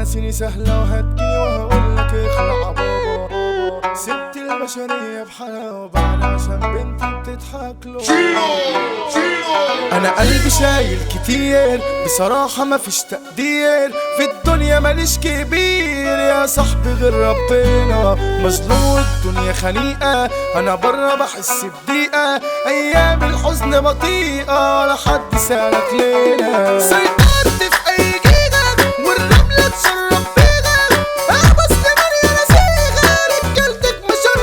ناسيني سهلة وهتجيني وهقولك اخلع بابا سبت البشرية بحالها وبعد عشان بنتي بتضحك له انا قلبي شايل كتير بصراحة مفيش تقدير في الدنيا ماليش كبير يا صاحبي غير ربنا مظلوم الدنيا خنيقة انا بره بحس بضيقة ايام الحزن بطيئة ولا حد سالك لينا سيطرت في اي جيجة والرملة تشرب بيها احبس لمن يا نسيغة رجالتك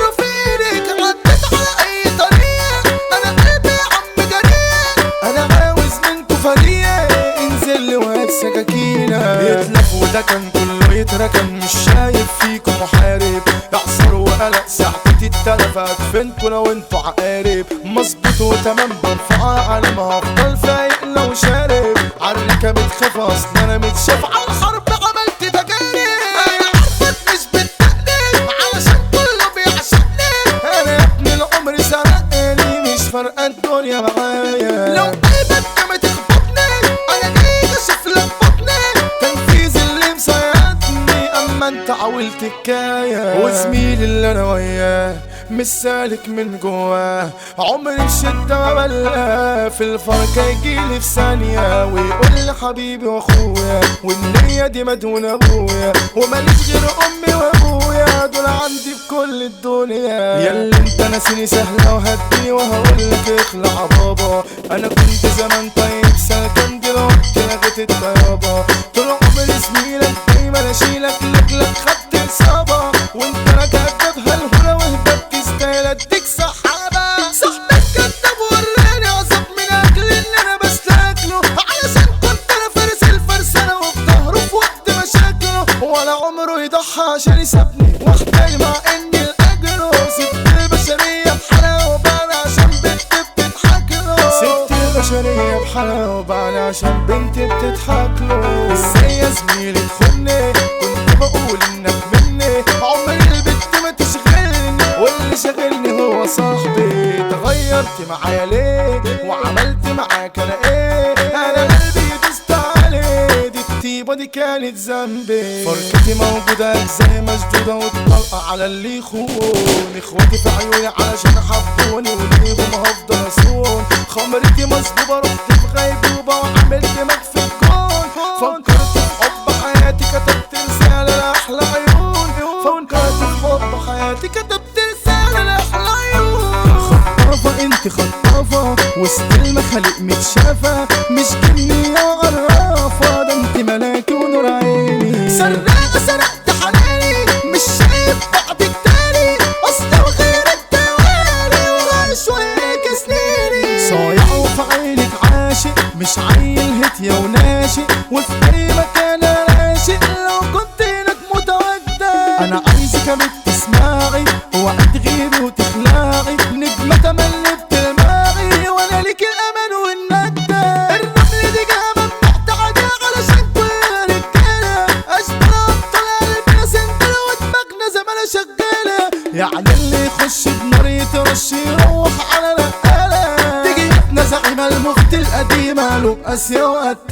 مشرفينك عديت على اي طريق انا قلبي يا عم جريء انا عاوز منكو فريق انزل لي وهات سكاكينة يتلف وده كان كله يتركن مش شايف فيكم محارب اعصر وقلق ساعتي اتلفت فينكو لو انتوا عقارب مظبوط وتمام برفعها على ما هفضل فايق لو شارب عالركة بتخاف اصل انا متشاف على الحرب عملت تجارب انا عارفك مش بالتقليد علشان كله بيعشقني انا يا ابني العمر سرقني مش فارقة الدنيا معايا لو قلبك ما تخبطني انا جاي اشوف لك بطني تنفيذ اللي مسيطني اما انت عاولت الكاية وزميلي اللي انا وياه مش سالك من جواه عمري الشدة ما بلقاه في الفرق يجيلي في ثانية ويقول لي حبيبي واخويا والنية دي مدهون ابويا وماليش غير امي وابويا دول عندي في كل الدنيا ياللي انت ناسيني سهلة وهدي وهقول لك اخلع بابا انا كنت زمان طيب سلكان دلوقتي لغيت الطيابة طول عمري زميلك دايما اشيلك لك لك خدت اصابة وانت راجع جابها الهنا وهبت تستاهل اديك سحابة صاحبك كداب وراني عصب من اكل اللي انا بستاكله علشان كنت انا فارس الفرسانة وفي ظهره في وقت مشاكله ولا عمره يضحى عشان يسابني واحتاج مع اني الاجر سبت البشرية بحالها وبعد عشان بنت بتضحك له سبت البشرية بحالها وبعد عشان بنت بتضحك له ازاي يا زميلي تخوني كنت بقول انك مني عمري البت ما تشغلني واللي شاغلني هو صاحبي تغيرت معايا ليه وعملت معاك انا ايه انا قلبي دوست عليه دي الطيبة دي كانت ذنبي فرقتي موجودة زي مشدودة وتطلقة على اللي يخون اخواتي في عيوني علشان حبوني وليهم هفضل اصون خمرتي مصبوبة رحت في غيبوبة وعملت دماغ في الكون فكرت في حب حياتي كتبت رسالة لأحلى عيون فكرت في حب حياتي كتبت رسالة لأحلى عيون خطافة انت خطافة وسط المخالق متشافة مش جني يا غرافة ده انت ملاكي ونور عيني سرقة سرقت حناني مش شايف بعدك تاني اصلا غير الدوالي وعايش وياك سنيني صايع وفي عينك عاشق مش عيل هتيا وناشئ وفي اي مكان انا راشق لو كنت هناك متواجدة انا عايزك يا بنت تسمعي وقت غيبي وتخلعي نجمة تملي بتلمعي وانا ليك الامان والندى الرمل دي جابت محتاجة علشان كل رجالة اشبه ابطال قلبنا سندلة ودماغنا زمانة شغالة يعني اللي يخش بنار يترش يروح على نقالة تيجي زعيم المخت القديمة له بقاسية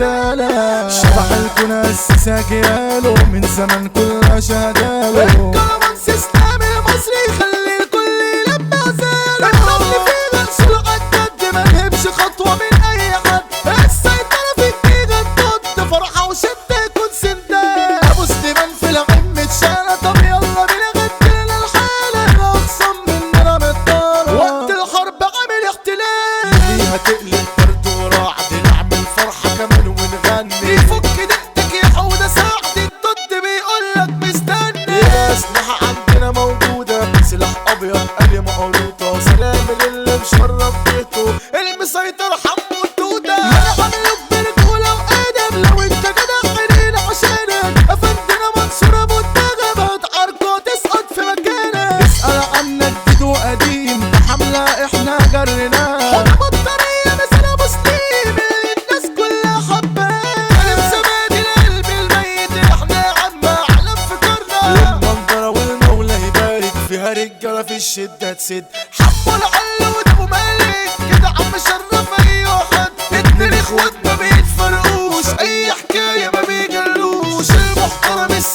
وقتالة شبح الكون أسسها جياله من زمان كلها شهداله الكرمانس إسلام المصري يخلي الكل يلبى زاله الرمل فيه غنسل عالجد ما نهبش خطوة من أي حد السيطرة في الجيجة تضد فرحة وشدة يكون سندان أبو سليمان في العم اتشالة طب يلا بينا غدينا الحالة الأقسم مننا متطارة وقت الحرب عامل احتلال ليها تقلب برد ورعد نعمل فرحة كمان ونغني يفك دقتك يا حودة سعد الضد بيقولك مستني الأسلحة عندنا موجودة سلاح أبيض قلي مقروطة سلام للي مشرف بيته المسيطر حمو التوتة أنا عاملك برجولة وأدب لو أنت جدع عينين عشانك أفندنا منصور أبو الدغب هتعاركه تسقط في مكانك اسأل عنك جديد وقديم ده حملة احنا جريناها حب الطريقة مثلا مسلم اللي الناس كلها حباه كلام زمان القلب الميت احنا عم اعلم فكرنا المنظرة والمولى يبارك فيها رجالة في الشدة تسد حبوا العل وده مالك كده عم شرف اي واحد اتنين اخوات ما بيتفرقوش اي حكاية ما بيجلوش المحترم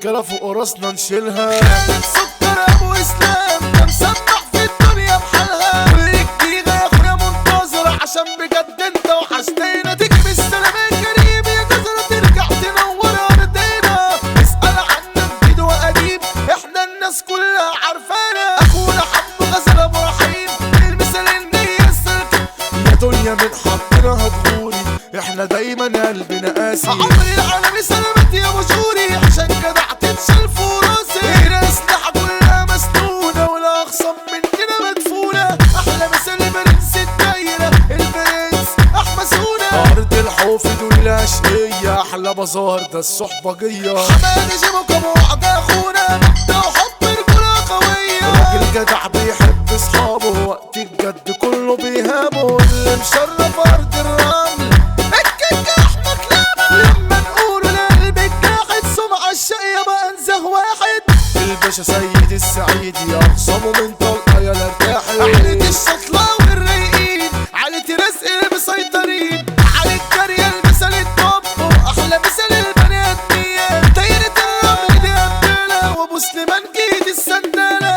رجالة فوق راسنا نشيلها سكر ابو اسلام ده مسمع في الدنيا بحالها كل جديدة يا اخويا منتظرة عشان بجد انت وحشتينا تيجي بالسلام الكريم يا جزرة ترجع تنور ارضنا اسأل عنا جديد وقديم احنا الناس كلها عارفانا اخونا حمو غزل ابو رحيم المثال النية السلك يا دنيا من حقنا هتغوري احنا دايما قلبنا قاسي عمري العالمي سلامت يا بشوري عشان جدع تتشال فراسي هنا اسلحة كلها مسنونة ولا اخصم مننا مدفونة احلى مثال برنس الدايرة البرنس احمى سونا ارض الحوف دول الاشقية احلى بازار ده الصحبجية حمادي جيبك ابو وعد اخونا مبدأ وحب رجولة قوية راجل جدع بيحب اصحابه وقت الجد كله بيهابه اللي مشرف ارض الرمل الكيك احمد لما لما نقول لقلب الجاحد سمعة الشقية بقى انزه واحد الباشا سيد السعيدي اخصمه من طلقه يا ارتاحي عيلة الشطلة والرايقين عيلة رزق المسيطرين عيلة جارية المثال التوب واحلى مثال البني ادمية دايرة الرمل دي قبلنا وابو سليمان جيد السندانة